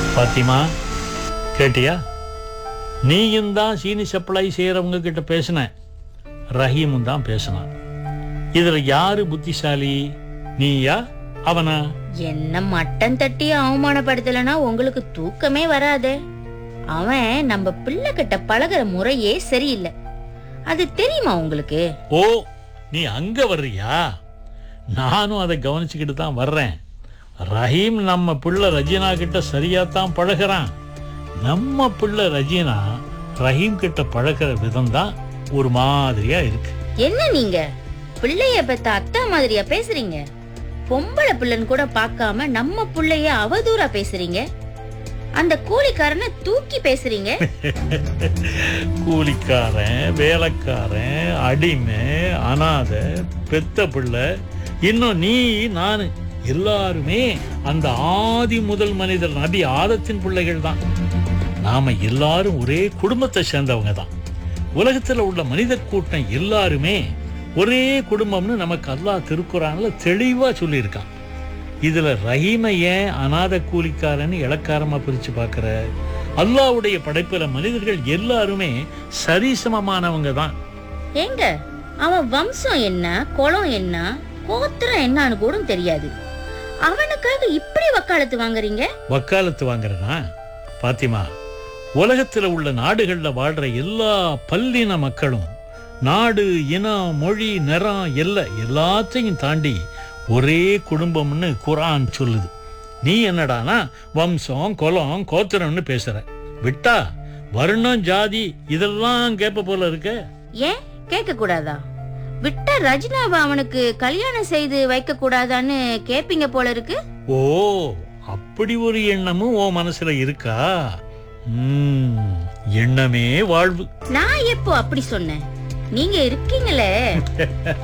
பாத்திமா கேட்டியா நீயும் தான் சீனி சப்ளை செய்யறவங்க கிட்ட பேசின ரஹீமும் தான் பேசினான் இதுல யாரு புத்திசாலி நீயா அவனா என்ன மட்டன் தட்டி அவமானப்படுத்தலனா உங்களுக்கு தூக்கமே வராதே அவன் நம்ம பிள்ளை கிட்ட பழகுற முறையே சரியில்லை அது தெரியுமா உங்களுக்கு ஓ நீ அங்க வர்றியா நானும் அதை கவனிச்சுக்கிட்டு தான் வர்றேன் ரஹீம் நம்ம பிள்ளை ரஜினா கிட்ட சரியா தான் பழகுறான் நம்ம பிள்ளை ரஜினா ரஹீம் கிட்ட பழகுற விதம் தான் ஒரு மாதிரியா இருக்கு என்ன நீங்க பிள்ளைய பெத்த அத்தா மாதிரியா பேசுறீங்க பொம்பளை பிள்ளைன்னு கூட பார்க்காம நம்ம புள்ளைய அவதூறா பேசுறீங்க அந்த கூலிக்காரனை தூக்கி பேசுறீங்க கூலிக்காரன் வேலைக்காரன் அடிமை அனாதை பெத்த பிள்ளை இன்னும் நீ நான் எல்லாருமே அந்த ஆதி முதல் மனிதர் நபி ஆதத்தின் பிள்ளைகள் தான் நாம எல்லாரும் ஒரே குடும்பத்தை சேர்ந்தவங்க தான் உலகத்துல உள்ள மனித கூட்டம் எல்லாருமே ஒரே குடும்பம்னு நமக்கு அல்லாஹ் திருக்குறான்ல தெளிவா சொல்லியிருக்கான் இதுல ரஹீமை ஏன் அநாத கூலிக்காரன்னு இளக்காரமா பிரிச்சு பார்க்கிற அல்லாஹ்வுடைய படைப்புல மனிதர்கள் எல்லாருமே சரிசமமானவங்க தான் ஏங்க அவன் வம்சம் என்ன குலம் என்ன கோத்திரம் என்னன்னு கூட தெரியாது அவனுக்காக இப்படி வக்காலத்து வாங்குறீங்க வக்காலத்து வாங்குறனா பாத்திமா உலகத்துல உள்ள நாடுகள்ல வாழ்ற எல்லா பல்லின மக்களும் நாடு இனம் மொழி நிறம் எல்லை எல்லாத்தையும் தாண்டி ஒரே குடும்பம்னு குரான் சொல்லுது நீ என்னடானா வம்சம் குலம் கோத்திரம்னு பேசுற விட்டா வர்ணம் ஜாதி இதெல்லாம் கேப்ப போல இருக்க ஏன் கேட்க கூடாதா விட்ட ரஜினாவை அவனுக்கு கல்யாணம் செய்து வைக்க கூடாதான்னு கேப்பீங்க போல இருக்கு ஓ அப்படி ஒரு எண்ணமும் உன் மனசுல இருக்கா ம், எண்ணமே வாழ்வு நான் எப்போ அப்படி சொன்னேன் நீங்க இருக்கீங்களே